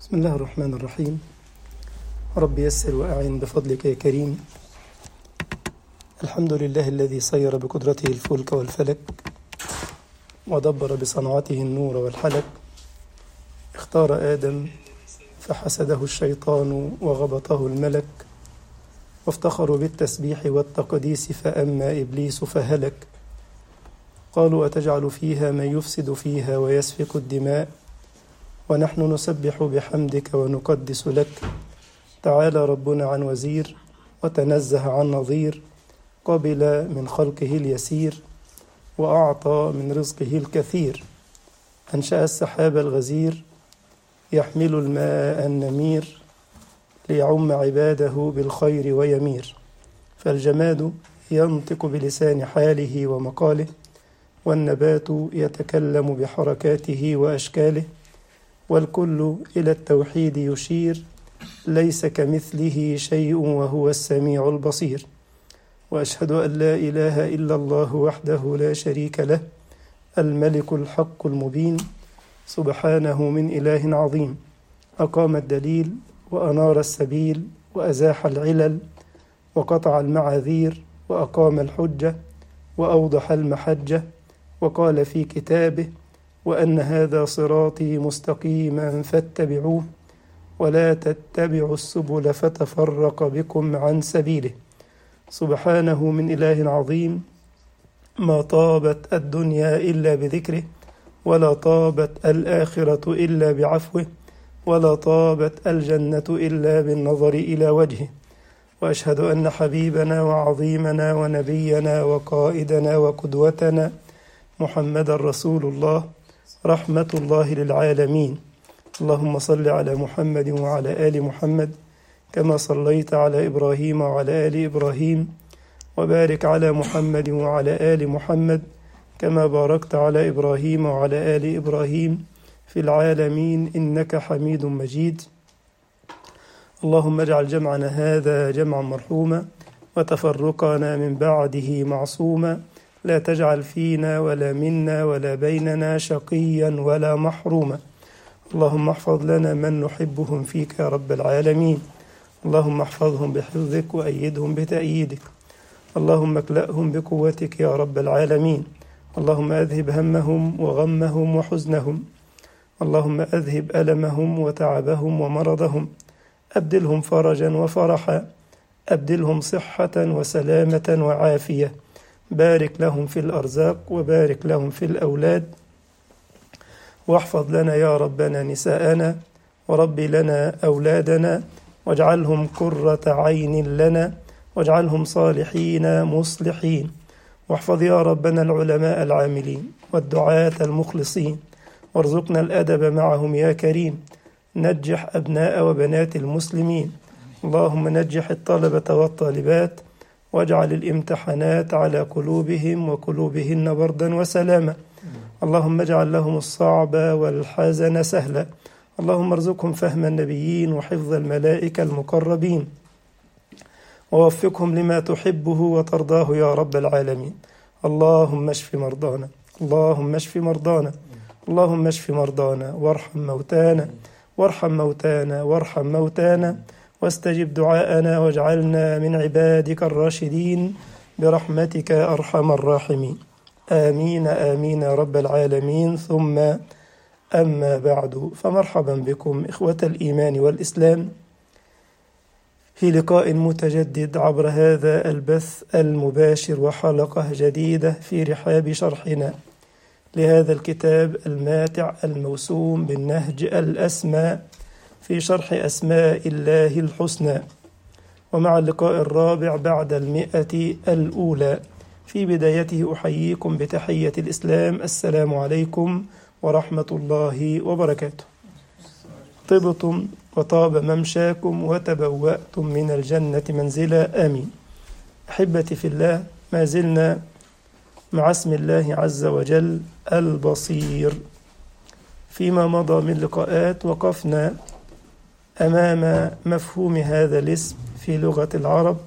بسم الله الرحمن الرحيم رب يسر وأعن بفضلك يا كريم الحمد لله الذي صير بقدرته الفلك والفلك ودبر بصنعته النور والحلك اختار آدم فحسده الشيطان وغبطه الملك وافتخروا بالتسبيح والتقديس فأما إبليس فهلك قالوا أتجعل فيها من يفسد فيها ويسفك الدماء ونحن نسبح بحمدك ونقدس لك تعالى ربنا عن وزير وتنزه عن نظير قبل من خلقه اليسير وأعطى من رزقه الكثير أنشأ السحاب الغزير يحمل الماء النمير ليعم عباده بالخير ويمير فالجماد ينطق بلسان حاله ومقاله والنبات يتكلم بحركاته واشكاله والكل الى التوحيد يشير ليس كمثله شيء وهو السميع البصير واشهد ان لا اله الا الله وحده لا شريك له الملك الحق المبين سبحانه من اله عظيم اقام الدليل وانار السبيل وازاح العلل وقطع المعاذير واقام الحجه واوضح المحجه وقال في كتابه وان هذا صراطي مستقيما فاتبعوه ولا تتبعوا السبل فتفرق بكم عن سبيله سبحانه من اله عظيم ما طابت الدنيا الا بذكره ولا طابت الاخره الا بعفوه ولا طابت الجنه الا بالنظر الى وجهه واشهد ان حبيبنا وعظيمنا ونبينا وقائدنا وقدوتنا محمدا رسول الله رحمه الله للعالمين اللهم صل على محمد وعلى ال محمد كما صليت على ابراهيم وعلى ال ابراهيم وبارك على محمد وعلى ال محمد كما باركت على ابراهيم وعلى ال ابراهيم في العالمين انك حميد مجيد اللهم اجعل جمعنا هذا جمعا مرحوما وتفرقنا من بعده معصوما لا تجعل فينا ولا منا ولا بيننا شقيا ولا محروما اللهم احفظ لنا من نحبهم فيك يا رب العالمين اللهم احفظهم بحفظك وايدهم بتاييدك اللهم اكلاهم بقوتك يا رب العالمين اللهم اذهب همهم وغمهم وحزنهم اللهم اذهب المهم وتعبهم ومرضهم ابدلهم فرجا وفرحا ابدلهم صحه وسلامه وعافيه بارك لهم في الارزاق وبارك لهم في الاولاد واحفظ لنا يا ربنا نساءنا وربي لنا اولادنا واجعلهم قره عين لنا واجعلهم صالحين مصلحين واحفظ يا ربنا العلماء العاملين والدعاه المخلصين وارزقنا الادب معهم يا كريم نجح ابناء وبنات المسلمين اللهم نجح الطلبه والطالبات واجعل الامتحانات على قلوبهم وقلوبهن بردا وسلاما اللهم اجعل لهم الصعب والحزن سهلا اللهم ارزقهم فهم النبيين وحفظ الملائكه المقربين ووفقهم لما تحبه وترضاه يا رب العالمين اللهم اشف مرضانا اللهم اشف مرضانا اللهم اشف مرضانا وارحم موتانا وارحم موتانا وارحم موتانا واستجب دعاءنا واجعلنا من عبادك الراشدين برحمتك ارحم الراحمين امين امين يا رب العالمين ثم اما بعد فمرحبا بكم اخوه الايمان والاسلام في لقاء متجدد عبر هذا البث المباشر وحلقه جديده في رحاب شرحنا لهذا الكتاب الماتع الموسوم بالنهج الاسمى في شرح أسماء الله الحسنى ومع اللقاء الرابع بعد المئة الأولى في بدايته أحييكم بتحية الإسلام السلام عليكم ورحمة الله وبركاته طبتم وطاب ممشاكم وتبوأتم من الجنة منزلا آمين أحبتي في الله ما زلنا مع اسم الله عز وجل البصير فيما مضى من لقاءات وقفنا امام مفهوم هذا الاسم في لغه العرب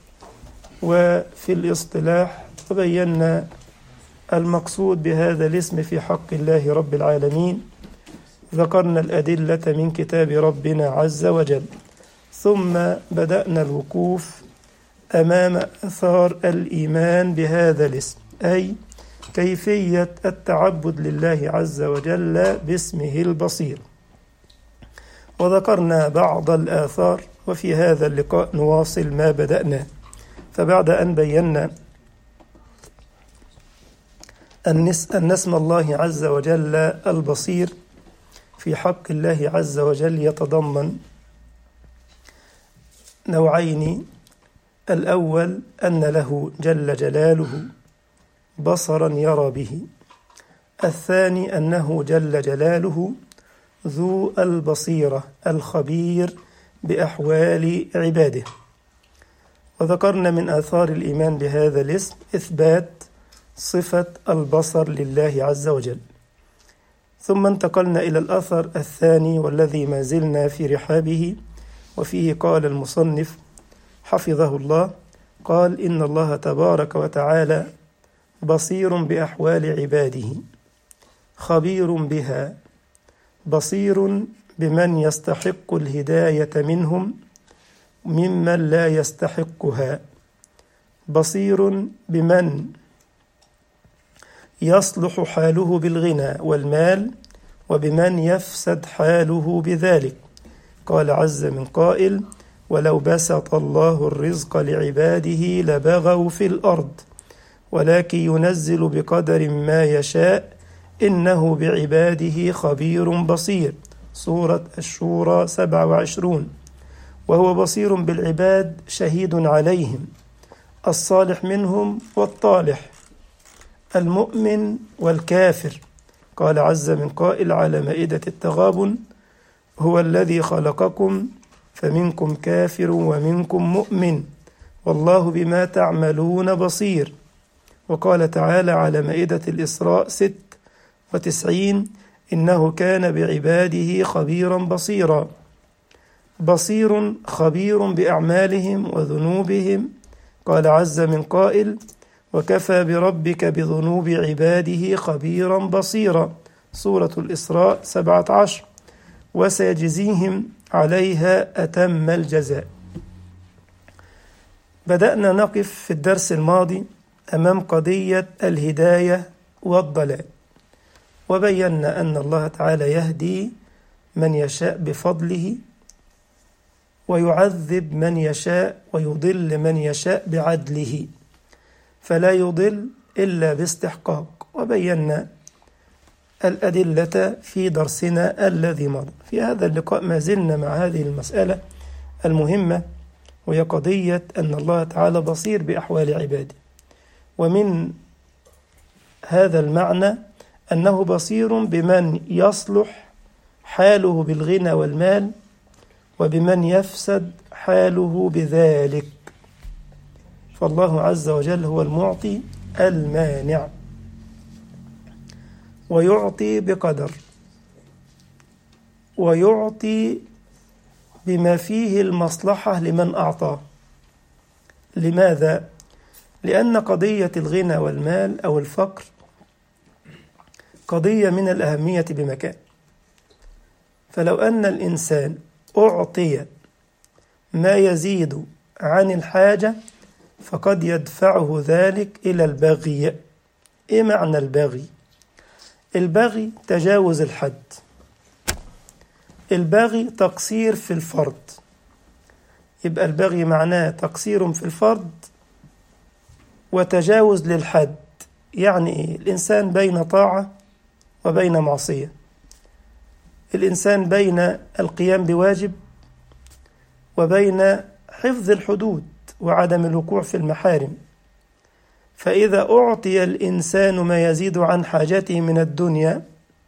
وفي الاصطلاح وبينا المقصود بهذا الاسم في حق الله رب العالمين ذكرنا الأدلة من كتاب ربنا عز وجل ثم بدأنا الوقوف أمام أثار الإيمان بهذا الاسم أي كيفية التعبد لله عز وجل باسمه البصير وذكرنا بعض الآثار وفي هذا اللقاء نواصل ما بدأنا فبعد أن بينا أن اسم الله عز وجل البصير في حق الله عز وجل يتضمن نوعين الأول أن له جل جلاله بصرا يرى به الثاني أنه جل جلاله ذو البصيرة الخبير بأحوال عباده وذكرنا من آثار الإيمان بهذا الاسم إثبات صفة البصر لله عز وجل ثم انتقلنا إلى الأثر الثاني والذي ما زلنا في رحابه وفيه قال المصنف حفظه الله قال إن الله تبارك وتعالى بصير بأحوال عباده خبير بها بصير بمن يستحق الهداية منهم ممن لا يستحقها بصير بمن يصلح حاله بالغنى والمال وبمن يفسد حاله بذلك قال عز من قائل ولو بسط الله الرزق لعباده لبغوا في الأرض ولكن ينزل بقدر ما يشاء إنه بعباده خبير بصير سورة الشورى 27 وهو بصير بالعباد شهيد عليهم الصالح منهم والطالح المؤمن والكافر قال عز من قائل على مائدة التغابن هو الذي خلقكم فمنكم كافر ومنكم مؤمن والله بما تعملون بصير وقال تعالى على مائدة الإسراء ست وتسعين إنه كان بعباده خبيرا بصيرا بصير خبير بأعمالهم وذنوبهم قال عز من قائل وكفى بربك بذنوب عباده خبيرا بصيرا سورة الإسراء سبعة عشر وسيجزيهم عليها أتم الجزاء بدأنا نقف في الدرس الماضي أمام قضية الهداية والضلال وبينا أن الله تعالى يهدي من يشاء بفضله ويعذب من يشاء ويضل من يشاء بعدله فلا يضل إلا باستحقاق وبينا الأدلة في درسنا الذي مضى في هذا اللقاء ما زلنا مع هذه المسألة المهمة وهي قضية أن الله تعالى بصير بأحوال عباده ومن هذا المعنى أنه بصير بمن يصلح حاله بالغنى والمال وبمن يفسد حاله بذلك فالله عز وجل هو المعطي المانع ويعطي بقدر ويعطي بما فيه المصلحة لمن أعطاه لماذا؟ لأن قضية الغنى والمال أو الفقر قضية من الأهمية بمكان فلو أن الإنسان أعطي ما يزيد عن الحاجة فقد يدفعه ذلك إلى البغي إيه معنى البغي؟ البغي تجاوز الحد البغي تقصير في الفرض يبقى البغي معناه تقصير في الفرض وتجاوز للحد يعني إيه؟ الإنسان بين طاعة وبين معصية الإنسان بين القيام بواجب وبين حفظ الحدود وعدم الوقوع في المحارم فإذا أعطي الإنسان ما يزيد عن حاجته من الدنيا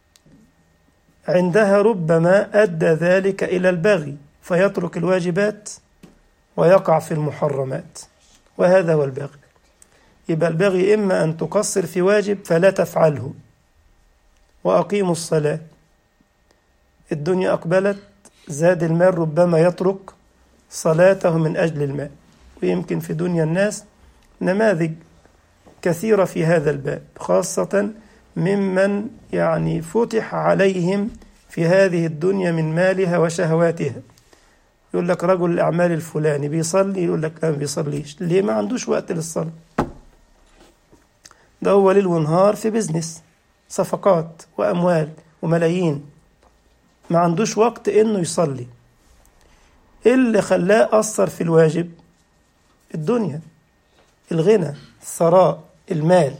عندها ربما أدى ذلك إلى البغي فيترك الواجبات ويقع في المحرمات وهذا هو البغي يبقى البغي إما أن تقصر في واجب فلا تفعله وأقيموا الصلاة الدنيا أقبلت زاد المال ربما يترك صلاته من أجل المال ويمكن في دنيا الناس نماذج كثيرة في هذا الباب خاصة ممن يعني فتح عليهم في هذه الدنيا من مالها وشهواتها يقول لك رجل الأعمال الفلاني بيصلي يقول لك لا ما بيصليش ليه ما عندوش وقت للصلاة ده هو ليل ونهار في بيزنس صفقات وأموال وملايين ما عندوش وقت إنه يصلي إيه اللي خلاه أثر في الواجب الدنيا الغنى الثراء المال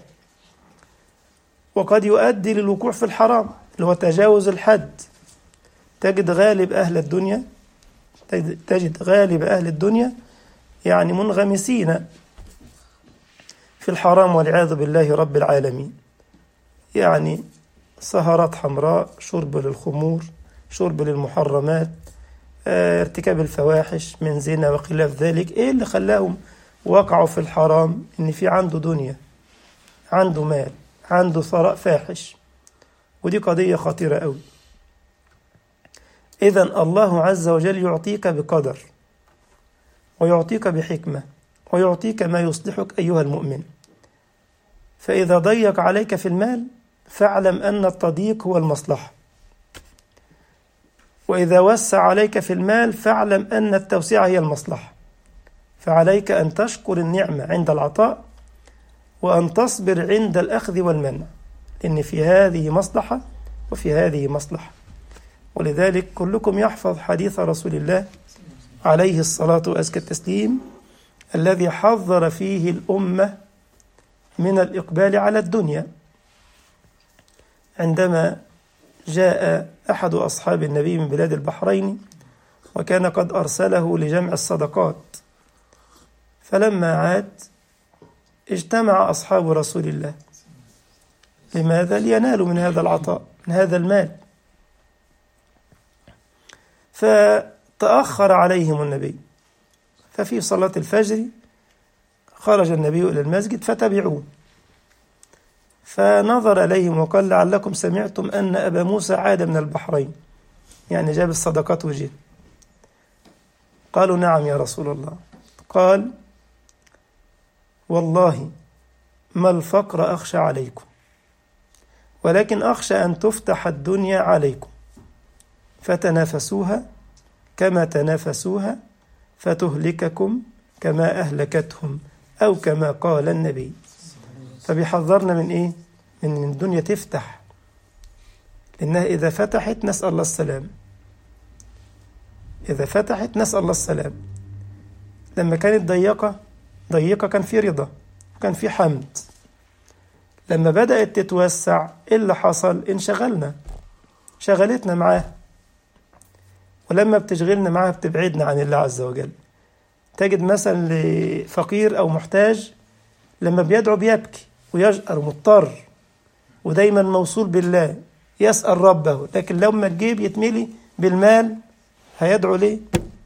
وقد يؤدي للوقوع في الحرام اللي هو تجاوز الحد تجد غالب أهل الدنيا تجد غالب أهل الدنيا يعني منغمسين في الحرام والعياذ بالله رب العالمين يعني سهرات حمراء شرب للخمور شرب للمحرمات ارتكاب الفواحش من زنا وخلاف ذلك ايه اللي خلاهم وقعوا في الحرام ان في عنده دنيا عنده مال عنده ثراء فاحش ودي قضية خطيرة قوي إذا الله عز وجل يعطيك بقدر ويعطيك بحكمة ويعطيك ما يصلحك أيها المؤمن فإذا ضيق عليك في المال فاعلم أن التضييق هو المصلحة وإذا وسع عليك في المال فاعلم أن التوسعة هي المصلحة فعليك أن تشكر النعمة عند العطاء وأن تصبر عند الأخذ والمنع لأن في هذه مصلحة وفي هذه مصلحة ولذلك كلكم يحفظ حديث رسول الله عليه الصلاة وأزكى التسليم الذي حذر فيه الأمة من الإقبال على الدنيا عندما جاء أحد أصحاب النبي من بلاد البحرين وكان قد أرسله لجمع الصدقات فلما عاد اجتمع أصحاب رسول الله لماذا؟ لينالوا من هذا العطاء من هذا المال فتأخر عليهم النبي ففي صلاة الفجر خرج النبي إلى المسجد فتبعوه فنظر إليهم وقال لعلكم سمعتم أن أبا موسى عاد من البحرين يعني جاب الصدقات وجه قالوا نعم يا رسول الله قال والله ما الفقر أخشى عليكم ولكن أخشى أن تفتح الدنيا عليكم فتنافسوها كما تنافسوها فتهلككم كما أهلكتهم أو كما قال النبي فبيحذرنا من إيه؟ من الدنيا تفتح لأنها إذا فتحت نسأل الله السلام إذا فتحت نسأل الله السلام لما كانت ضيقة ضيقة كان في رضا كان في حمد لما بدأت تتوسع إيه اللي حصل انشغلنا شغلتنا معاه ولما بتشغلنا معاه بتبعدنا عن الله عز وجل تجد مثلا لفقير أو محتاج لما بيدعو بيبكي ويجأر مضطر ودايما موصول بالله يسأل ربه لكن لما الجيب يتملي بالمال هيدعو ليه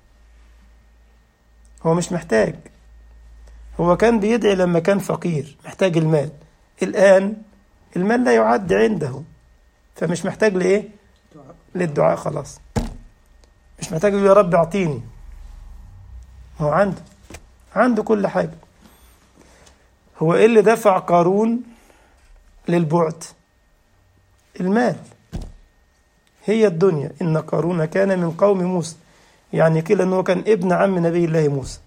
هو مش محتاج هو كان بيدعي لما كان فقير محتاج المال الآن المال لا يعد عنده فمش محتاج لإيه للدعاء خلاص مش محتاج يا رب اعطيني هو عنده عنده كل حاجة هو ايه اللي دفع قارون للبعد المال هي الدنيا إن قارون كان من قوم موسى يعني كلا أنه كان ابن عم نبي الله موسى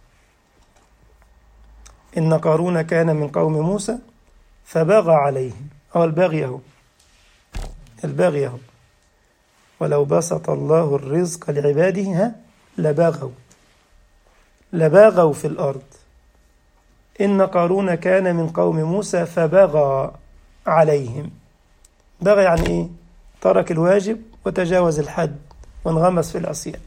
إن قارون كان من قوم موسى فبغى عليهم أو البغي هو البغي هو ولو بسط الله الرزق لعباده ها لبغوا لباغوا في الأرض إن قارون كان من قوم موسى فبغى عليهم بغى يعني إيه ترك الواجب وتجاوز الحد وانغمس في العصيان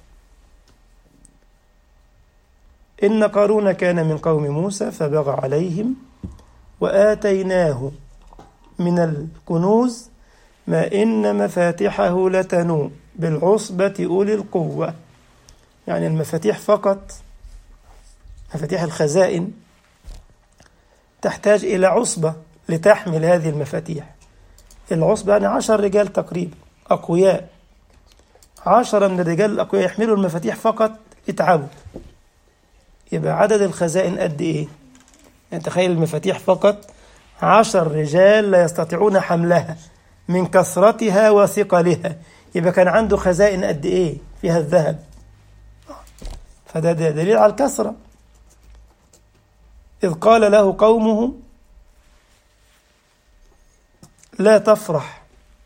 إن قارون كان من قوم موسى فبغى عليهم وآتيناه من الكنوز ما إن مفاتحه لتنوء بالعصبة أولي القوة يعني المفاتيح فقط مفاتيح الخزائن تحتاج إلى عصبة لتحمل هذه المفاتيح العصبة يعني عشر رجال تقريبا أقوياء عشرة من الرجال الأقوياء يحملوا المفاتيح فقط يتعبوا يبقى عدد الخزائن قد إيه؟ يعني تخيل المفاتيح فقط عشر رجال لا يستطيعون حملها من كثرتها وثقلها يبقى كان عنده خزائن قد ايه فيها الذهب فده دليل على الكثرة إذ قال له قومه لا تفرح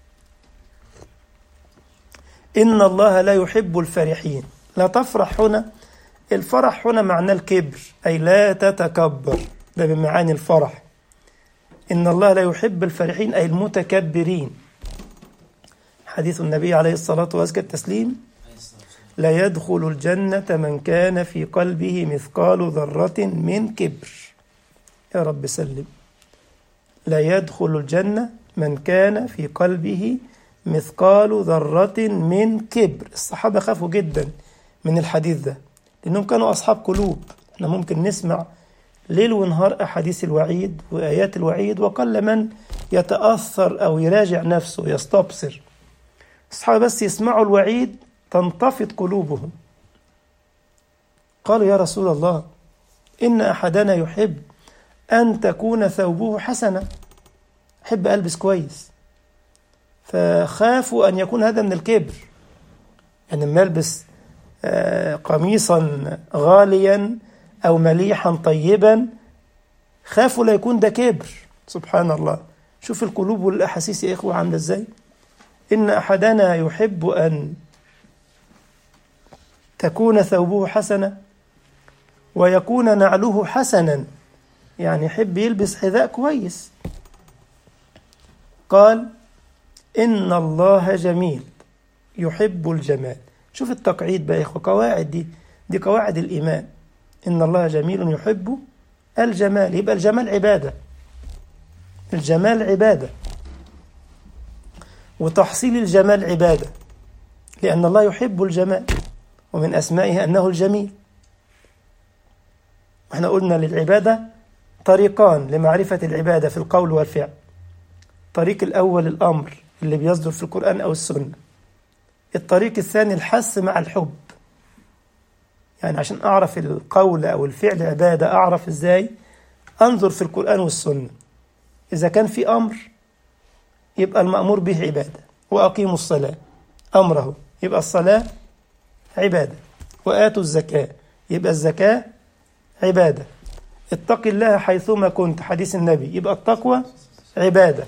إن الله لا يحب الفرحين لا تفرح هنا الفرح هنا معناه الكبر أي لا تتكبر ده بمعاني الفرح إن الله لا يحب الفرحين أي المتكبرين حديث النبي عليه الصلاة وأزكى التسليم لا يدخل الجنة من كان في قلبه مثقال ذرة من كبر يا رب سلم لا يدخل الجنة من كان في قلبه مثقال ذرة من كبر الصحابة خافوا جدا من الحديث ده لأنهم كانوا أصحاب قلوب احنا ممكن نسمع ليل ونهار أحاديث الوعيد وآيات الوعيد وقل من يتأثر أو يراجع نفسه يستبصر الصحابة بس يسمعوا الوعيد تنتفض قلوبهم قالوا يا رسول الله إن أحدنا يحب أن تكون ثوبه حسنة أحب ألبس كويس فخافوا أن يكون هذا من الكبر يعني لما ألبس قميصا غاليا أو مليحا طيبا خافوا لا يكون ده كبر سبحان الله شوف القلوب والأحاسيس يا إخوة عاملة إزاي إن أحدنا يحب أن تكون ثوبه حسنة ويكون نعله حسنا يعني يحب يلبس حذاء كويس قال إن الله جميل يحب الجمال شوف التقعيد بقى يا إخوة قواعد دي دي قواعد الإيمان إن الله جميل يحب الجمال يبقى الجمال عبادة الجمال عبادة وتحصيل الجمال عبادة لأن الله يحب الجمال ومن أسمائه أنه الجميل احنا قلنا للعبادة طريقان لمعرفة العبادة في القول والفعل الطريق الأول الأمر اللي بيصدر في القرآن أو السنة الطريق الثاني الحث مع الحب يعني عشان أعرف القول أو الفعل عبادة أعرف إزاي أنظر في القرآن والسنة إذا كان في أمر يبقى المأمور به عبادة وأقيموا الصلاة أمره يبقى الصلاة عبادة وآتوا الزكاة يبقى الزكاة عبادة اتق الله حيثما كنت حديث النبي يبقى التقوى عبادة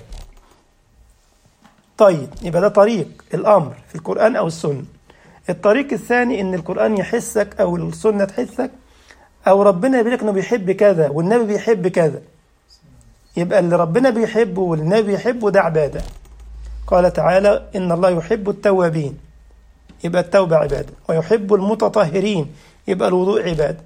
طيب يبقى ده طريق الأمر في القرآن أو السنة الطريق الثاني إن القرآن يحسك أو السنة تحسك أو ربنا يقول لك إنه بيحب كذا والنبي بيحب كذا يبقى اللي ربنا بيحبه والنبي بيحبه ده عبادة قال تعالى إن الله يحب التوابين يبقى التوبة عبادة ويحب المتطهرين يبقى الوضوء عبادة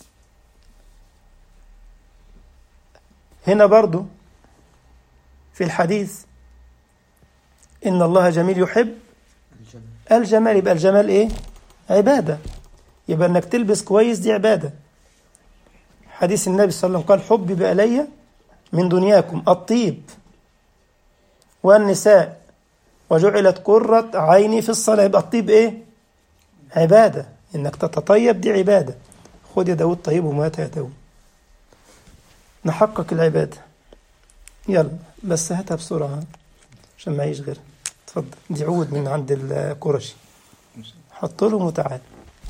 هنا برضو في الحديث إن الله جميل يحب الجمال يبقى الجمال إيه؟ عبادة يبقى إنك تلبس كويس دي عبادة حديث النبي صلى الله عليه وسلم قال حبب إلي من دنياكم الطيب والنساء وجعلت قرة عيني في الصلاة يبقى الطيب إيه؟ عبادة إنك تتطيب دي عبادة خد يا داود طيب ومات يا داود نحقق العبادة يلا بس هاتها بسرعة عشان معيش غيرها اتفضل دي عود من عند القرشي حط لهم وتعال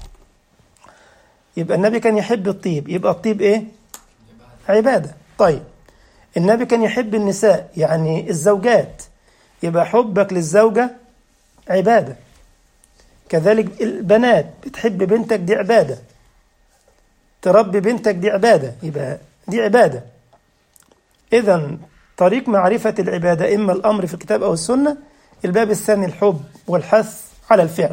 يبقى النبي كان يحب الطيب يبقى الطيب ايه عبادة طيب النبي كان يحب النساء يعني الزوجات يبقى حبك للزوجة عبادة كذلك البنات بتحب بنتك دي عبادة تربي بنتك دي عبادة يبقى دي عبادة إذا طريق معرفة العبادة إما الأمر في الكتاب أو السنة الباب الثاني الحب والحث على الفعل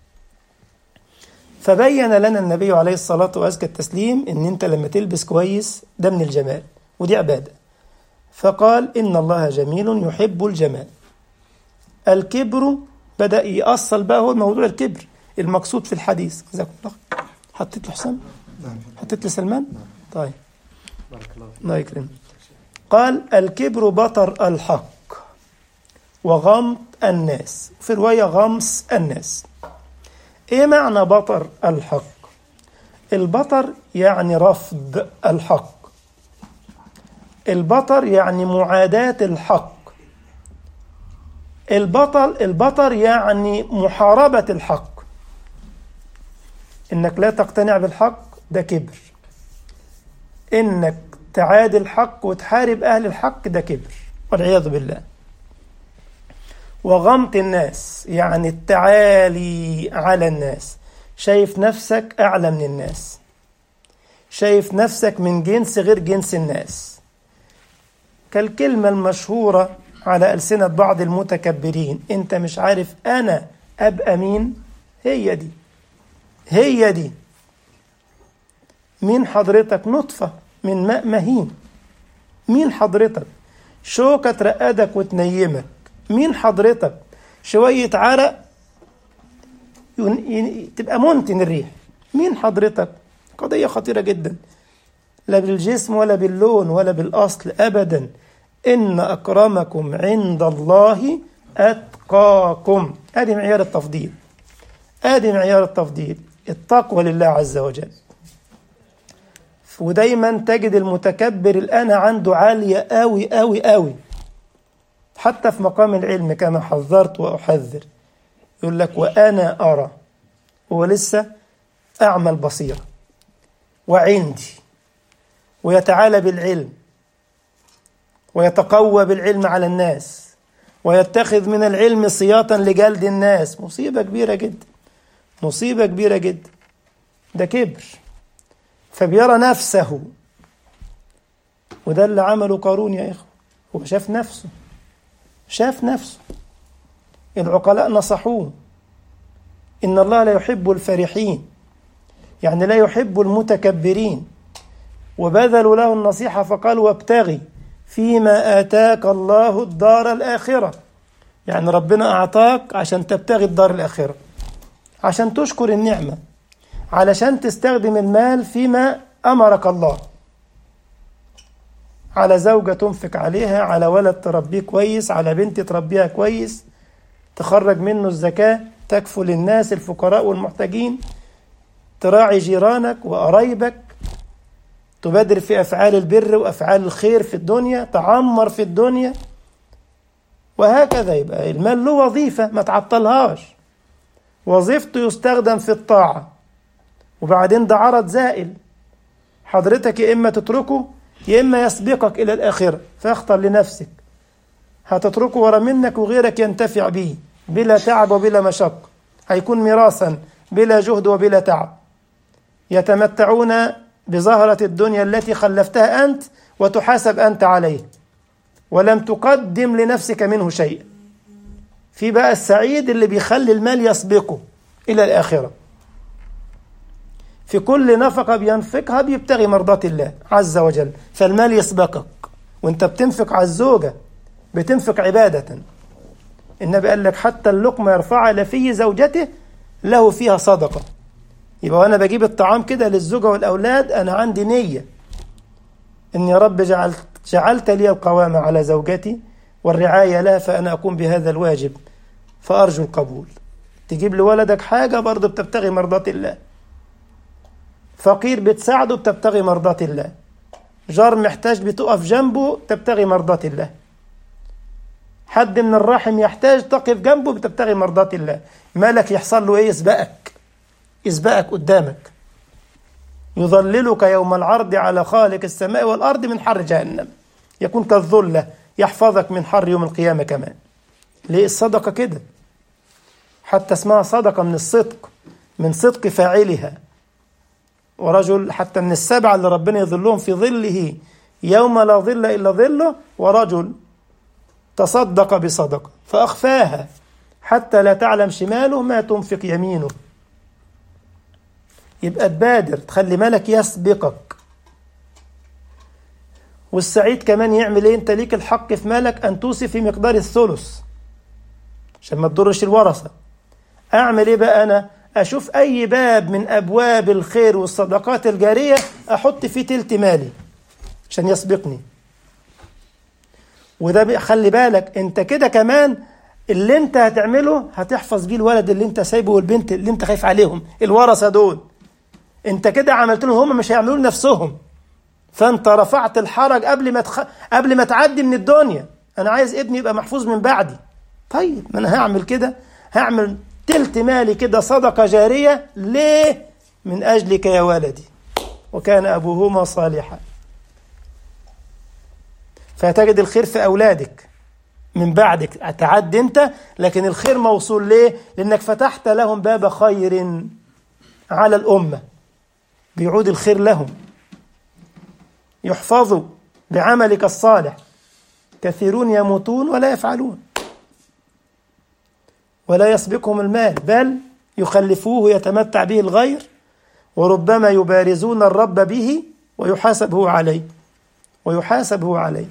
فبين لنا النبي عليه الصلاة وأزكى التسليم إن أنت لما تلبس كويس ده من الجمال ودي عبادة فقال إن الله جميل يحب الجمال الكبر بدأ يأصل بقى هو موضوع الكبر المقصود في الحديث جزاكم الله حطيت له حسام حطيت له سلمان طيب الله يكرمك قال الكبر بطر الحق وغمط الناس في رواية غمس الناس ايه معنى بطر الحق البطر يعني رفض الحق البطر يعني معاداة الحق البطل البطر يعني محاربة الحق إنك لا تقتنع بالحق ده كبر إنك تعادي الحق وتحارب أهل الحق ده كبر والعياذ بالله وغمط الناس يعني التعالي على الناس شايف نفسك أعلى من الناس شايف نفسك من جنس غير جنس الناس كالكلمة المشهورة على ألسنة بعض المتكبرين أنت مش عارف أنا أبقى مين هي دي هي دي مين حضرتك نطفة من ماء مهين مين حضرتك شوكة ترقدك وتنيمك مين حضرتك شوية عرق تبقى منتن الريح مين حضرتك قضية خطيرة جدا لا بالجسم ولا باللون ولا بالأصل أبدا إن أكرمكم عند الله أتقاكم أدي معيار التفضيل أدي معيار التفضيل التقوى لله عز وجل ودايما تجد المتكبر الأنا عنده عالية أوي أوي أوي حتى في مقام العلم كما حذرت وأحذر يقول لك وأنا أرى هو لسه أعمى البصيرة وعندي ويتعالى بالعلم ويتقوى بالعلم على الناس ويتخذ من العلم صياطا لجلد الناس مصيبة كبيرة جدا مصيبة كبيرة جدا ده كبر فبيرى نفسه وده اللي عمله قارون يا إخوة هو شاف نفسه شاف نفسه العقلاء نصحوه إن الله لا يحب الفرحين يعني لا يحب المتكبرين وبذلوا له النصيحة فقال وابتغي فيما آتاك الله الدار الآخرة يعني ربنا أعطاك عشان تبتغي الدار الآخرة عشان تشكر النعمة علشان تستخدم المال فيما أمرك الله على زوجة تنفق عليها على ولد تربيه كويس على بنت تربيها كويس تخرج منه الزكاة تكفل الناس الفقراء والمحتاجين تراعي جيرانك وقرايبك تبادر في أفعال البر وأفعال الخير في الدنيا تعمر في الدنيا وهكذا يبقى المال له وظيفة ما تعطلهاش وظيفته يستخدم في الطاعة وبعدين ده عرض زائل حضرتك يا إما تتركه يا إما يسبقك إلى الآخرة فاختر لنفسك هتتركه ورا منك وغيرك ينتفع به بلا تعب وبلا مشقة هيكون ميراثا بلا جهد وبلا تعب يتمتعون بزهرة الدنيا التي خلفتها أنت وتحاسب أنت عليه ولم تقدم لنفسك منه شيئا في بقى السعيد اللي بيخلي المال يسبقه إلى الآخرة في كل نفقة بينفقها بيبتغي مرضاة الله عز وجل فالمال يسبقك وانت بتنفق على الزوجة بتنفق عبادة النبي قال لك حتى اللقمة يرفعها لفي زوجته له فيها صدقة يبقى وانا بجيب الطعام كده للزوجة والأولاد أنا عندي نية إن يا رب جعلت جعلت لي القوامة على زوجتي والرعاية لها فأنا أقوم بهذا الواجب فأرجو القبول تجيب لولدك حاجة برضه بتبتغي مرضاة الله فقير بتساعده بتبتغي مرضاة الله جار محتاج بتقف جنبه تبتغي مرضاة الله حد من الرحم يحتاج تقف جنبه بتبتغي مرضاة الله مالك يحصل له ايه يسبقك يسبقك قدامك يظللك يوم العرض على خالق السماء والأرض من حر جهنم يكون كالظلة يحفظك من حر يوم القيامة كمان ليه الصدقة كده حتى اسمها صدقة من الصدق من صدق فاعلها ورجل حتى من السبعة اللي ربنا يظلهم في ظله يوم لا ظل إلا ظله ورجل تصدق بصدقة فأخفاها حتى لا تعلم شماله ما تنفق يمينه يبقى تبادر تخلي مالك يسبقك والسعيد كمان يعمل ايه انت ليك الحق في مالك ان توصي في مقدار الثلث عشان ما تضرش الورثه اعمل ايه بقى انا اشوف اي باب من ابواب الخير والصدقات الجاريه احط فيه تلت مالي عشان يسبقني وده خلي بالك انت كده كمان اللي انت هتعمله هتحفظ بيه الولد اللي انت سايبه والبنت اللي انت خايف عليهم الورثه دول انت كده عملت لهم هم مش هيعملوا لنفسهم فانت رفعت الحرج قبل ما تخ... قبل ما تعدي من الدنيا انا عايز ابني يبقى محفوظ من بعدي طيب ما انا هعمل كده هعمل تلت مالي كده صدقة جارية ليه من أجلك يا ولدي وكان أبوهما صالحا فتجد الخير في أولادك من بعدك تعد أنت لكن الخير موصول ليه لأنك فتحت لهم باب خير على الأمة بيعود الخير لهم يحفظوا بعملك الصالح كثيرون يموتون ولا يفعلون ولا يسبقهم المال بل يخلفوه يتمتع به الغير وربما يبارزون الرب به ويحاسب هو عليه ويحاسب هو عليه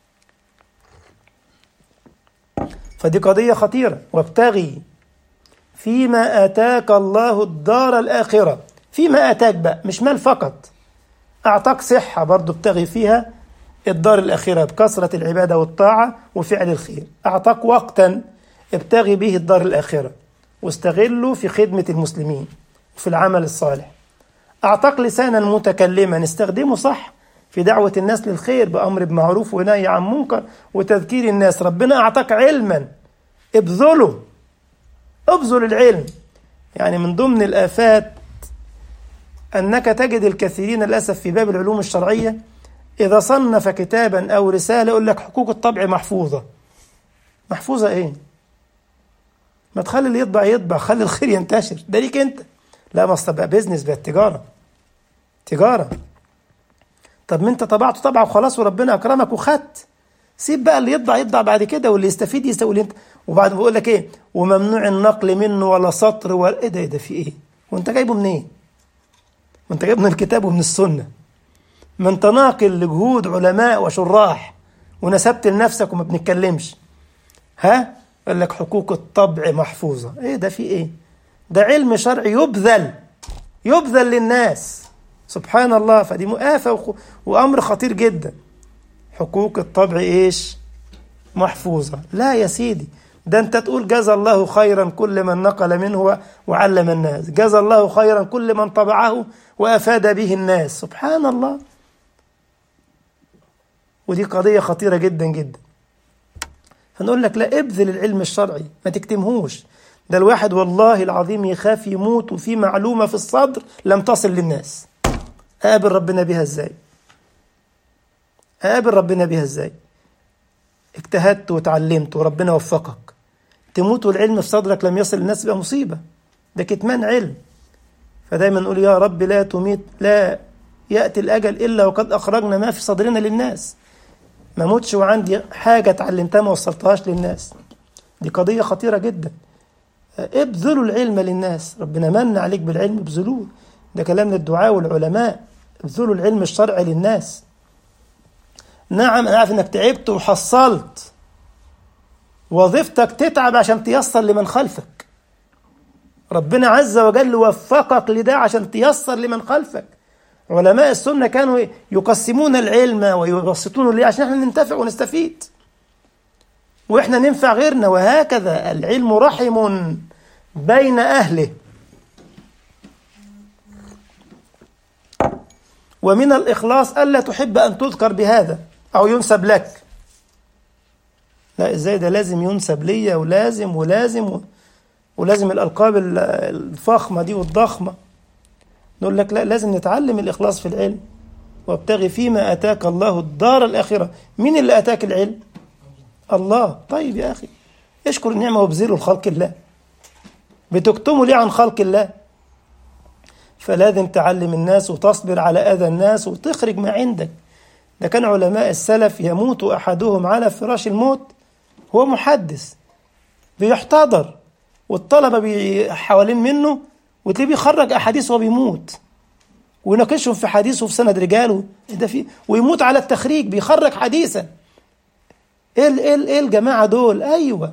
فدي قضية خطيرة وابتغي فيما آتاك الله الدار الآخرة فيما آتاك بقى مش مال فقط أعطاك صحة برضو ابتغي فيها الدار الآخرة بكثرة العبادة والطاعة وفعل الخير أعطاك وقتا ابتغي به الدار الآخرة واستغله في خدمة المسلمين وفي العمل الصالح أعطاك لسانا متكلما استخدمه صح في دعوة الناس للخير بأمر بمعروف ونهي عن منكر وتذكير الناس ربنا أعطاك علما ابذله ابذل العلم يعني من ضمن الآفات أنك تجد الكثيرين للأسف في باب العلوم الشرعية إذا صنف كتابا أو رسالة يقول لك حقوق الطبع محفوظة محفوظة إيه؟ ما تخلي اللي يطبع يطبع خلي الخير ينتشر ده ليك أنت لا ما أصل بقى بيزنس بقت تجارة تجارة طب ما أنت طبعته طبعه وخلاص وربنا أكرمك وخدت سيب بقى اللي يطبع يطبع بعد كده واللي يستفيد يستفيد انت وبعد بقول لك ايه وممنوع النقل منه ولا سطر ولا ايه ده ايه ده في ايه وانت جايبه منين إيه؟ وانت جايبه من الكتاب ومن السنه ما انت ناقل لجهود علماء وشراح ونسبت لنفسك وما بنتكلمش ها قال لك حقوق الطبع محفوظه ايه ده في ايه ده علم شرعي يبذل يبذل للناس سبحان الله فدي مؤافه وامر خطير جدا حقوق الطبع ايش محفوظة لا يا سيدي ده انت تقول جزى الله خيرا كل من نقل منه وعلم الناس جزى الله خيرا كل من طبعه وافاد به الناس سبحان الله ودي قضية خطيرة جدا جدا فنقول لك لا ابذل العلم الشرعي ما تكتمهوش ده الواحد والله العظيم يخاف يموت وفي معلومة في الصدر لم تصل للناس قابل ربنا بها ازاي اقابل ربنا بيها ازاي اجتهدت وتعلمت وربنا وفقك تموت والعلم في صدرك لم يصل للناس يبقى مصيبة ده كتمان علم فدايما نقول يا رب لا تميت لا يأتي الأجل إلا وقد أخرجنا ما في صدرنا للناس ما موتش وعندي حاجة اتعلمتها ما وصلتهاش للناس دي قضية خطيرة جدا ابذلوا العلم للناس ربنا من عليك بالعلم ابذلوه ده كلام للدعاء والعلماء ابذلوا العلم الشرعي للناس نعم أنا عارف إنك تعبت وحصلت وظيفتك تتعب عشان تيسر لمن خلفك ربنا عز وجل وفقك لده عشان تيسر لمن خلفك علماء السنة كانوا يقسمون العلم ويبسطونه ليه عشان احنا ننتفع ونستفيد واحنا ننفع غيرنا وهكذا العلم رحم بين أهله ومن الإخلاص ألا تحب أن تذكر بهذا أو ينسب لك لا إزاي ده لازم ينسب ليا ولازم ولازم و... ولازم الألقاب الفخمة دي والضخمة نقول لك لا لازم نتعلم الإخلاص في العلم وابتغي فيما أتاك الله الدار الآخرة مين اللي أتاك العلم الله طيب يا أخي اشكر النعمة وابذله لخلق الله بتكتموا ليه عن خلق الله فلازم تعلم الناس وتصبر على أذى الناس وتخرج ما عندك ده كان علماء السلف يموت أحدهم على فراش الموت هو محدث بيحتضر والطلبة بي حوالين منه وتلاقيه بيخرج أحاديث وهو بيموت ويناقشهم في حديثه في سند رجاله ده في ويموت على التخريج بيخرج حديثا ايه ايه ايه الجماعه دول ايوه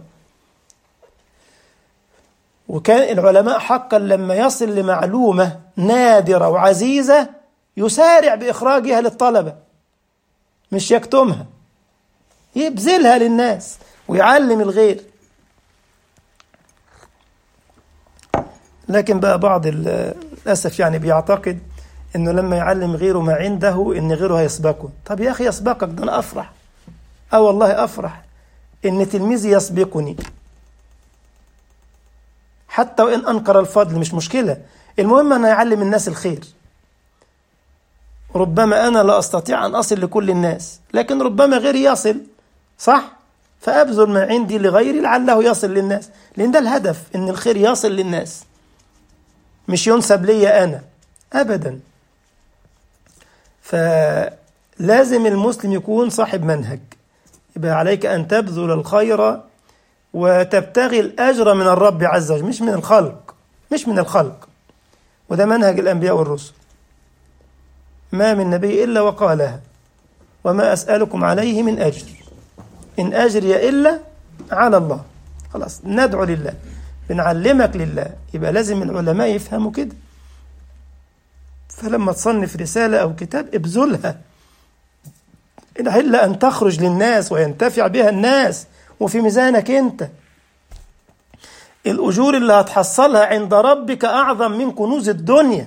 وكان العلماء حقا لما يصل لمعلومه نادره وعزيزه يسارع باخراجها للطلبه مش يكتمها يبذلها للناس ويعلم الغير لكن بقى بعض للاسف يعني بيعتقد انه لما يعلم غيره ما عنده ان غيره هيسبقه طب يا اخي يسبقك ده انا افرح اه والله افرح ان تلميذي يسبقني حتى وإن أنكر الفضل مش مشكلة المهم أن يعلم الناس الخير ربما أنا لا أستطيع أن أصل لكل الناس لكن ربما غيري يصل صح؟ فأبذل ما عندي لغيري لعله يصل للناس لأن ده الهدف إن الخير يصل للناس مش ينسب لي أنا أبدا فلازم المسلم يكون صاحب منهج يبقى عليك أن تبذل الخير وتبتغي الأجر من الرب عز وجل مش من الخلق مش من الخلق وده منهج الأنبياء والرسل ما من نبي إلا وقالها وما أسألكم عليه من أجر إن أجري إلا على الله خلاص ندعو لله بنعلمك لله يبقى لازم العلماء يفهموا كده فلما تصنف رسالة أو كتاب ابذلها إلا أن تخرج للناس وينتفع بها الناس وفي ميزانك أنت الأجور اللي هتحصلها عند ربك أعظم من كنوز الدنيا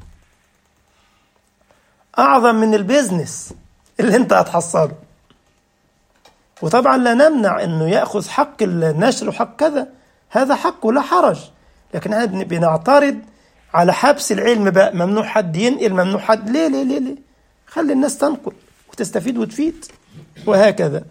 أعظم من البيزنس اللي أنت هتحصله وطبعا لا نمنع أنه يأخذ حق النشر وحق كذا هذا حق ولا حرج لكن احنا بنعترض على حبس العلم بقى ممنوع حد ينقل ممنوع حد ليه ليه ليه ليه خلي الناس تنقل وتستفيد وتفيد وهكذا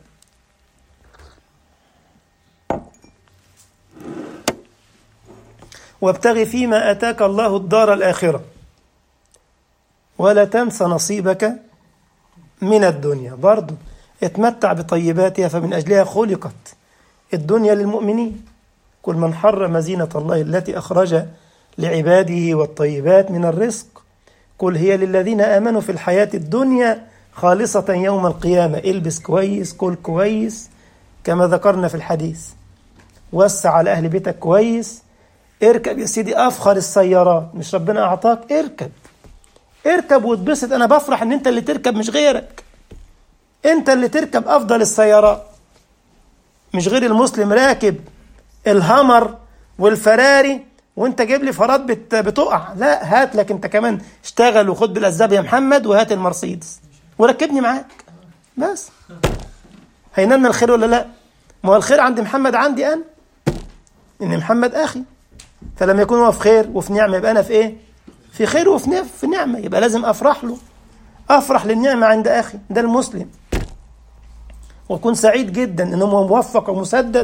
وابتغ فيما أتاك الله الدار الآخرة ولا تنس نصيبك من الدنيا برضو اتمتع بطيباتها فمن أجلها خلقت الدنيا للمؤمنين كل من حرم زينة الله التي أخرج لعباده والطيبات من الرزق قل هي للذين آمنوا في الحياة الدنيا خالصة يوم القيامة البس كويس كل كويس كما ذكرنا في الحديث وسع على أهل بيتك كويس اركب يا سيدي أفخر السيارات مش ربنا أعطاك اركب اركب واتبسط أنا بفرح إن أنت اللي تركب مش غيرك أنت اللي تركب أفضل السيارات مش غير المسلم راكب الهامر والفراري وانت جايب لي فرات بت... بتقع لا هات لك انت كمان اشتغل وخد بالاسباب يا محمد وهات المرسيدس وركبني معاك بس هينالنا الخير ولا لا ما هو الخير عند محمد عندي انا ان محمد اخي فلما يكون هو في خير وفي نعمه يبقى انا في ايه في خير وفي في نعمه يبقى لازم افرح له افرح للنعمه عند اخي ده المسلم واكون سعيد جدا ان هو موفق ومسدد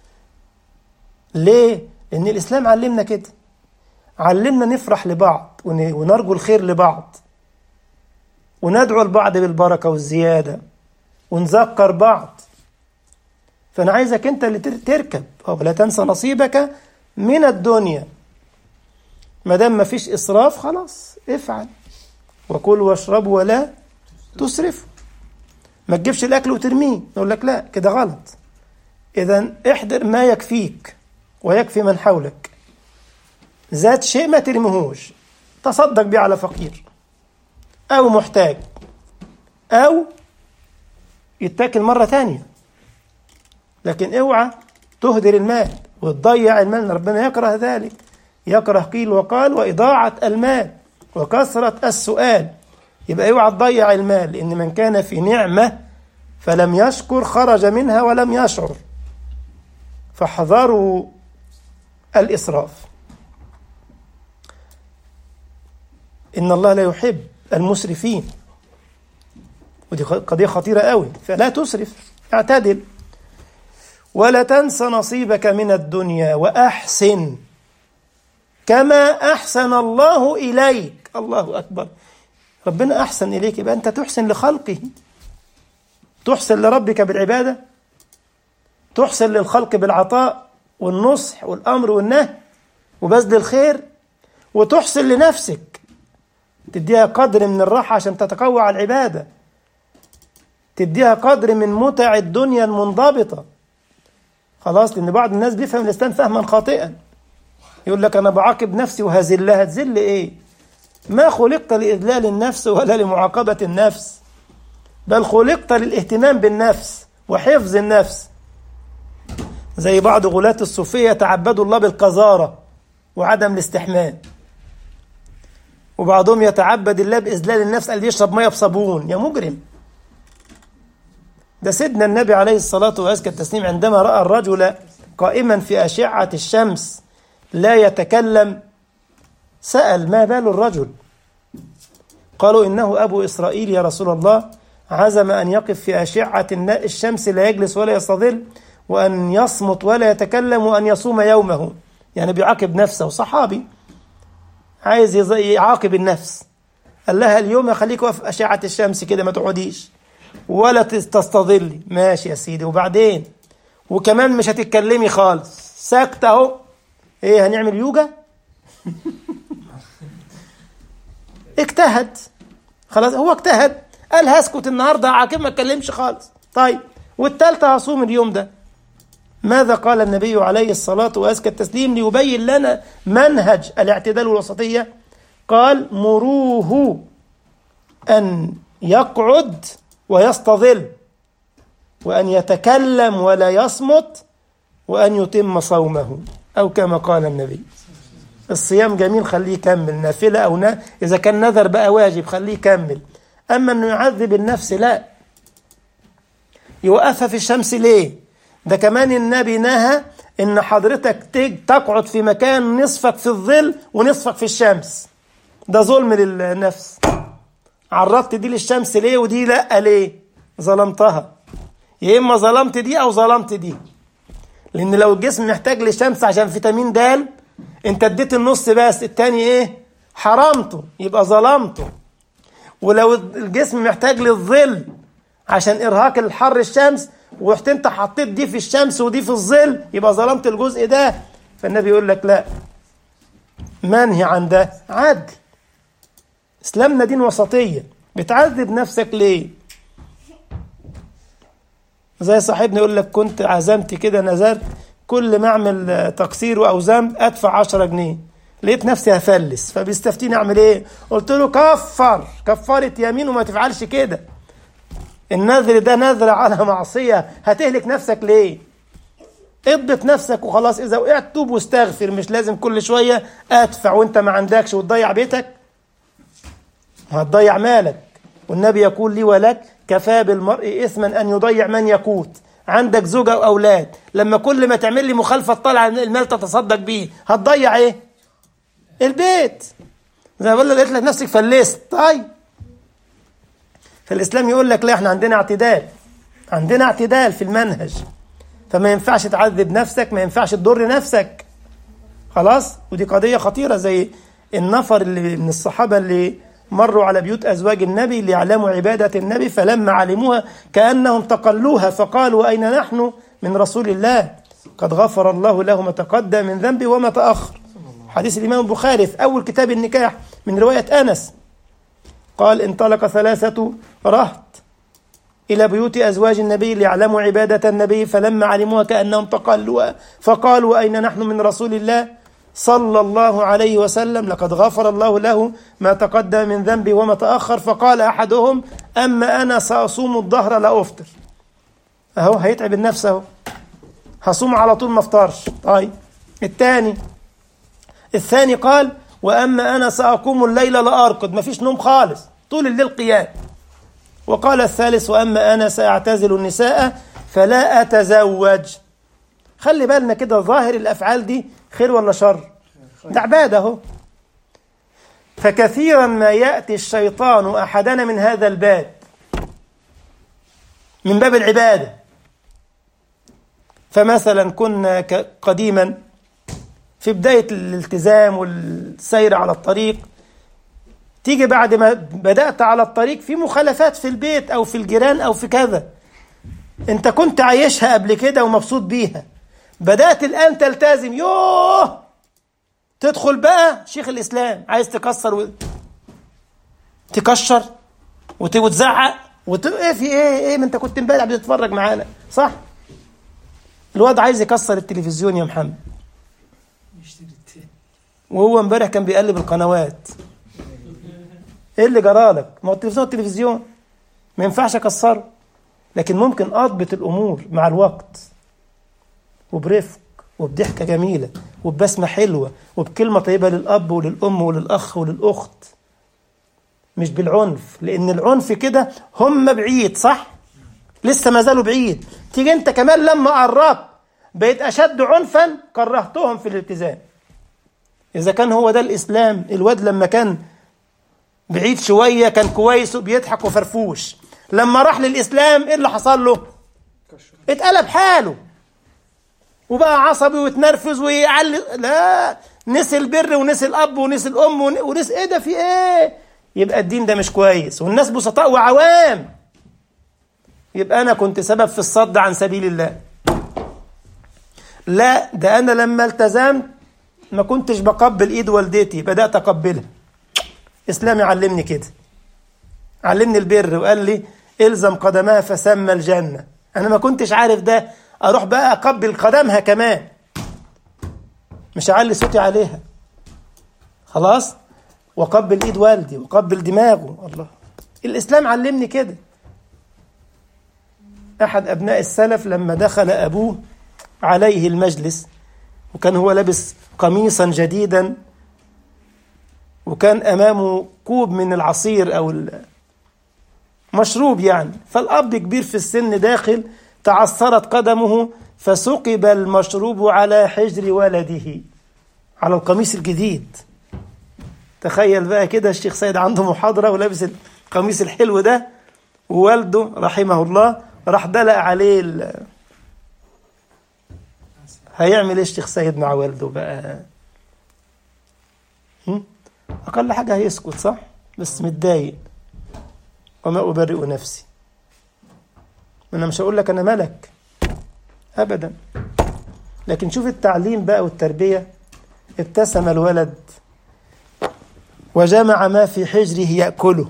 ليه لان الاسلام علمنا كده علمنا نفرح لبعض ونرجو الخير لبعض وندعو البعض بالبركه والزياده ونذكر بعض فانا عايزك انت اللي تركب ولا تنسى نصيبك من الدنيا ما دام ما فيش اسراف خلاص افعل وكل واشرب ولا تسرف ما تجيبش الاكل وترميه نقول لك لا كده غلط اذا احضر ما يكفيك ويكفي من حولك ذات شيء ما ترميهوش تصدق بيه على فقير او محتاج او يتاكل مره تانية لكن اوعى تهدر المال وتضيع المال ربنا يكره ذلك يكره قيل وقال وإضاعة المال وكثرة السؤال يبقى اوعى تضيع المال لأن من كان في نعمة فلم يشكر خرج منها ولم يشعر فاحذروا الإسراف إن الله لا يحب المسرفين ودي قضية خطيرة قوي فلا تسرف اعتدل ولا تنس نصيبك من الدنيا وأحسن كما أحسن الله إليك الله أكبر ربنا أحسن إليك يبقى أنت تحسن لخلقه تحسن لربك بالعبادة تحسن للخلق بالعطاء والنصح والأمر والنهي وبذل الخير وتحسن لنفسك تديها قدر من الراحة عشان تتقوى على العبادة تديها قدر من متع الدنيا المنضبطة خلاص لأن بعض الناس بيفهم الإسلام فهما خاطئا يقول لك أنا بعاقب نفسي وهذلها تذل إيه ما خلقت لإذلال النفس ولا لمعاقبة النفس بل خلقت للاهتمام بالنفس وحفظ النفس زي بعض غلاة الصوفية يتعبدوا الله بالقذارة وعدم الاستحمام وبعضهم يتعبد الله بإذلال النفس اللي يشرب مية بصابون يا مجرم ده سيدنا النبي عليه الصلاة وأزكى التسليم عندما رأى الرجل قائما في أشعة الشمس لا يتكلم سأل ما بال الرجل قالوا إنه أبو إسرائيل يا رسول الله عزم أن يقف في أشعة الشمس لا يجلس ولا يستظل وأن يصمت ولا يتكلم وأن يصوم يومه يعني بيعاقب نفسه صحابي عايز يعاقب النفس قال لها اليوم اخليك واقف أشعة الشمس كده ما تقعديش ولا تستظلي ماشي يا سيدي وبعدين وكمان مش هتتكلمي خالص ساكتة اهو ايه هنعمل يوجا اجتهد خلاص هو اجتهد قال هسكت النهارده عاقب ما اتكلمش خالص طيب والتالتة هصوم اليوم ده ماذا قال النبي عليه الصلاة وأزكى التسليم ليبين لنا منهج الاعتدال والوسطية قال مروه أن يقعد ويستظل وأن يتكلم ولا يصمت وأن يتم صومه أو كما قال النبي الصيام جميل خليه يكمل نافلة أو نا إذا كان نذر بقى واجب خليه يكمل أما أنه يعذب النفس لا يوقفها في الشمس ليه ده كمان النبي نهى ان حضرتك تقعد في مكان نصفك في الظل ونصفك في الشمس ده ظلم للنفس عرضت دي للشمس ليه ودي لا ليه ظلمتها يا اما ظلمت دي او ظلمت دي لان لو الجسم محتاج للشمس عشان فيتامين د انت اديت النص بس التاني ايه حرمته يبقى ظلمته ولو الجسم محتاج للظل عشان ارهاق الحر الشمس ورحت انت حطيت دي في الشمس ودي في الظل يبقى ظلمت الجزء ده فالنبي يقول لك لا منهي عن ده عدل اسلامنا دين وسطيه بتعذب نفسك ليه زي صاحبنا يقول لك كنت عزمت كده نذرت كل ما اعمل تقصير او ذنب ادفع 10 جنيه لقيت نفسي هفلس فبيستفتيني اعمل ايه قلت له كفر كفرت يمين وما تفعلش كده النذر ده نذر على معصية هتهلك نفسك ليه اضبط نفسك وخلاص اذا وقعت توب واستغفر مش لازم كل شوية ادفع وانت ما عندكش وتضيع بيتك هتضيع مالك والنبي يقول لي ولك كفى بالمرء اثما ان يضيع من يقوت عندك زوجة واولاد لما كل ما تعمل لي مخالفة تطلع المال تتصدق بيه هتضيع ايه البيت زي ما بقول لك لك نفسك فلست طيب فالإسلام يقول لك لا احنا عندنا اعتدال عندنا اعتدال في المنهج فما ينفعش تعذب نفسك ما ينفعش تضر نفسك خلاص ودي قضية خطيرة زي النفر اللي من الصحابة اللي مروا على بيوت أزواج النبي ليعلموا عبادة النبي فلما علموها كأنهم تقلوها فقالوا أين نحن من رسول الله قد غفر الله له ما تقدم من ذنبه وما تأخر حديث الإمام البخاري في أول كتاب النكاح من رواية أنس قال انطلق ثلاثة رهط إلى بيوت أزواج النبي ليعلموا عبادة النبي فلما علموها كأنهم تقلوا فقالوا أين نحن من رسول الله صلى الله عليه وسلم لقد غفر الله له ما تقدم من ذنبه وما تأخر فقال أحدهم أما أنا سأصوم الظهر لا أفطر أهو هيتعب النفس أهو هصوم على طول ما افطرش طيب الثاني الثاني قال وأما أنا سأقوم الليل لا أرقد مفيش نوم خالص طول الليل قيام وقال الثالث وأما أنا سأعتزل النساء فلا أتزوج خلي بالنا كده ظاهر الأفعال دي خير ولا شر ده عبادة اهو فكثيرا ما يأتي الشيطان أحدنا من هذا الباب من باب العبادة فمثلا كنا قديما في بداية الالتزام والسير على الطريق تيجي بعد ما بدأت على الطريق في مخالفات في البيت أو في الجيران أو في كذا أنت كنت عايشها قبل كده ومبسوط بيها بدأت الآن تلتزم يوه تدخل بقى شيخ الإسلام عايز تكسر و... تكشر وت... وتزعق وت... ايه في ايه ايه ما انت كنت امبارح بتتفرج معانا صح الواد عايز يكسر التلفزيون يا محمد وهو امبارح كان بيقلب القنوات ايه اللي جرالك ما هو التلفزيون التلفزيون ما ينفعش اكسره لكن ممكن اضبط الامور مع الوقت وبرفق وبضحكه جميله وببسمه حلوه وبكلمه طيبه للاب وللام وللاخ وللاخت مش بالعنف لان العنف كده هم بعيد صح لسه ما زالوا بعيد تيجي انت كمان لما قربت بقيت اشد عنفا كرهتهم في الالتزام إذا كان هو ده الإسلام الواد لما كان بعيد شوية كان كويس وبيضحك وفرفوش لما راح للإسلام إيه اللي حصل له اتقلب حاله وبقى عصبي وتنرفز ويعلي لا نسي البر ونسي الأب ونسي الأم ونسي إيه ده في إيه يبقى الدين ده مش كويس والناس بسطاء وعوام يبقى أنا كنت سبب في الصد عن سبيل الله لا ده أنا لما التزمت ما كنتش بقبل إيد والدتي بدأت أقبلها إسلامي علمني كده علمني البر وقال لي الزم قدمها فسمى الجنة أنا ما كنتش عارف ده أروح بقى أقبل قدمها كمان مش أعلي صوتي عليها خلاص وقبل إيد والدي وقبل دماغه الله الإسلام علمني كده أحد أبناء السلف لما دخل أبوه عليه المجلس وكان هو لابس قميصا جديدا وكان أمامه كوب من العصير أو مشروب يعني فالأب كبير في السن داخل تعثرت قدمه فسقب المشروب على حجر ولده على القميص الجديد تخيل بقى كده الشيخ سيد عنده محاضرة ولابس القميص الحلو ده ووالده رحمه الله راح دلق عليه ال... هيعمل ايه الشيخ سيد مع والده بقى هم؟ اقل حاجه هيسكت صح بس متضايق وما ابرئ نفسي انا مش هقول لك انا ملك ابدا لكن شوف التعليم بقى والتربيه ابتسم الولد وجمع ما في حجره ياكله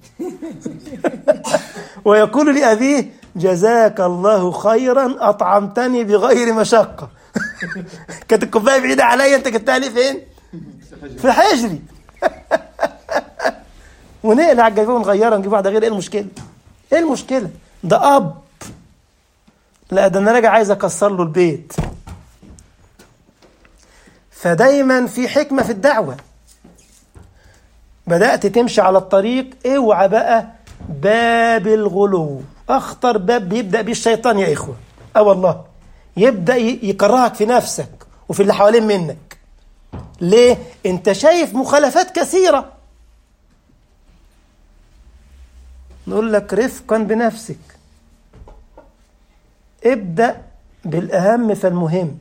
ويقول لابيه جزاك الله خيرا اطعمتني بغير مشقه كانت الكوبايه بعيده عليا انت جبتها لي فين في حجري ونقلع الجلابيه ونغيرها نجيب واحده غير ايه المشكله؟ ايه المشكله؟ ده اب لا ده انا راجع عايز اكسر له البيت فدايما في حكمه في الدعوه بدات تمشي على الطريق اوعى بقى باب الغلو اخطر باب بيبدا بيه الشيطان يا اخوه اه والله يبدا يكرهك في نفسك وفي اللي حوالين منك ليه انت شايف مخالفات كثيره نقول لك رفقا بنفسك ابدا بالاهم فالمهم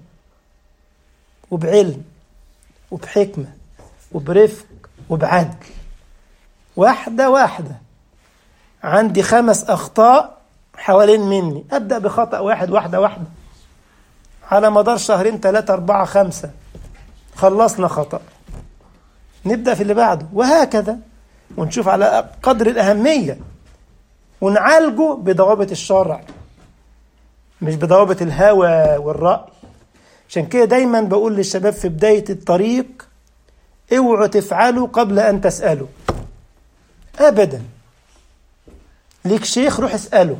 وبعلم وبحكمه وبرفق وبعدل واحده واحده عندي خمس اخطاء حوالين مني ابدا بخطا واحد واحده واحده على مدار شهرين ثلاثة أربعة خمسة خلصنا خطأ نبدأ في اللي بعده وهكذا ونشوف على قدر الأهمية ونعالجه بضوابط الشرع مش بضوابط الهوى والرأي عشان كده دايما بقول للشباب في بداية الطريق اوعوا تفعلوا قبل أن تسألوا أبدا ليك شيخ روح اسأله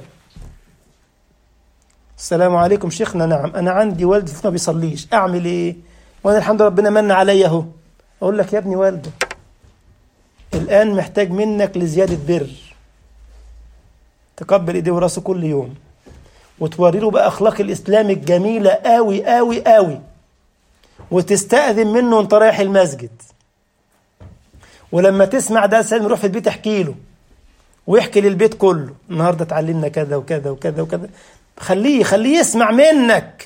السلام عليكم شيخنا نعم أنا عندي والدي ما بيصليش أعمل إيه وأنا الحمد لله ربنا من عليا أهو أقول لك يا ابني والده الآن محتاج منك لزيادة بر تقبل إيديه وراسه كل يوم وتوري له بقى أخلاق الإسلام الجميلة قوي قوي قوي وتستأذن منه وأنت رايح المسجد ولما تسمع ده سلم روح في البيت احكي له ويحكي للبيت كله النهارده اتعلمنا كذا وكذا وكذا وكذا خليه خليه يسمع منك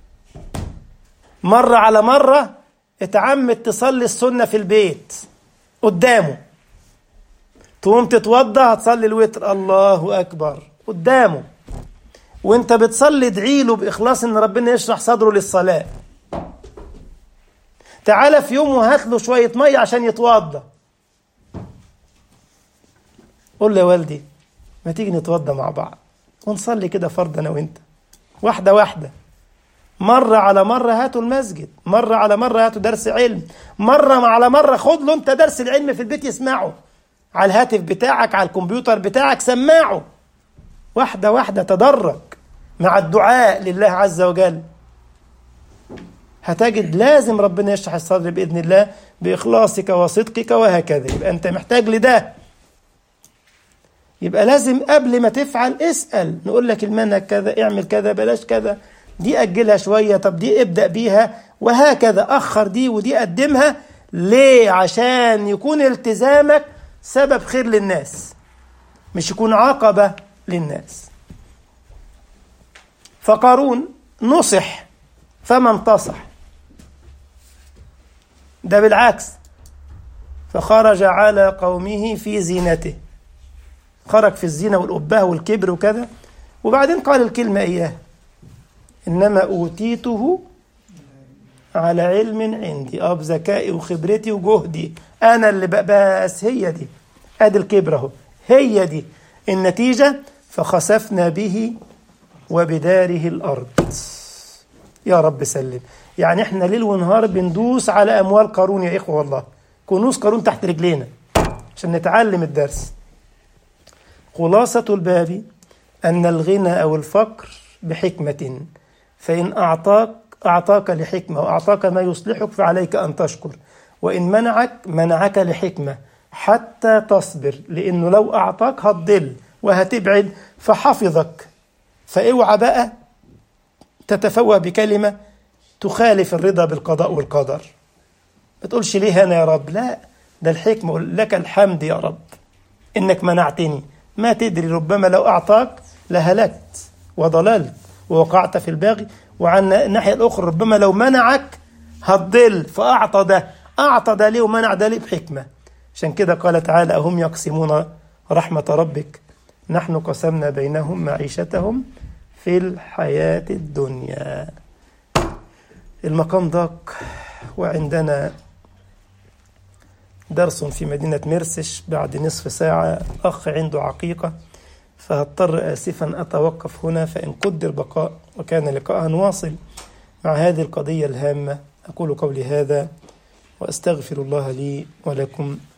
مرة على مرة اتعمد تصلي السنة في البيت قدامه تقوم تتوضى هتصلي الوتر الله أكبر قدامه وانت بتصلي ادعي له بإخلاص ان ربنا يشرح صدره للصلاة تعالى في يوم وهات له شوية مية عشان يتوضى قول له يا والدي ما تيجي نتوضى مع بعض ونصلي كده فرض انا وانت واحده واحده مرة على مرة هاتوا المسجد مرة على مرة هاتوا درس علم مرة على مرة خد له انت درس العلم في البيت يسمعه على الهاتف بتاعك على الكمبيوتر بتاعك سمعه واحدة واحدة تدرج مع الدعاء لله عز وجل هتجد لازم ربنا يشرح الصدر بإذن الله بإخلاصك وصدقك وهكذا يبقى أنت محتاج لده يبقى لازم قبل ما تفعل اسأل نقول لك المنهج كذا اعمل كذا بلاش كذا دي أجلها شوية طب دي ابدأ بيها وهكذا أخر دي ودي قدمها ليه عشان يكون التزامك سبب خير للناس مش يكون عقبة للناس فقارون نصح فما انتصح ده بالعكس فخرج على قومه في زينته خرج في الزينة والأبهة والكبر وكذا وبعدين قال الكلمة إياه إنما أوتيته على علم عندي أه بذكائي وخبرتي وجهدي أنا اللي بس هي دي أدي الكبر أهو هي دي النتيجة فخسفنا به وبداره الأرض يا رب سلم يعني احنا ليل ونهار بندوس على أموال قارون يا إخوة والله كنوز قارون تحت رجلينا عشان نتعلم الدرس خلاصة الباب أن الغنى أو الفقر بحكمة فإن أعطاك أعطاك لحكمة وأعطاك ما يصلحك فعليك أن تشكر وإن منعك منعك لحكمة حتى تصبر لأنه لو أعطاك هتضل وهتبعد فحفظك فاوعى بقى تتفوه بكلمة تخالف الرضا بالقضاء والقدر ما تقولش ليه أنا يا رب لا ده الحكمة لك الحمد يا رب إنك منعتني ما تدري ربما لو أعطاك لهلكت وضللت ووقعت في الباغي وعن الناحية الأخرى ربما لو منعك هتضل فأعطى ده أعطى ده ليه ومنع ده ليه بحكمة عشان كده قال تعالى أهم يقسمون رحمة ربك نحن قسمنا بينهم معيشتهم في الحياة الدنيا المقام ضاق وعندنا درس في مدينة مرسش بعد نصف ساعة أخ عنده عقيقة فهضطر آسفا أتوقف هنا فإن قدر بقاء وكان لقاء واصل مع هذه القضية الهامة أقول قولي هذا وأستغفر الله لي ولكم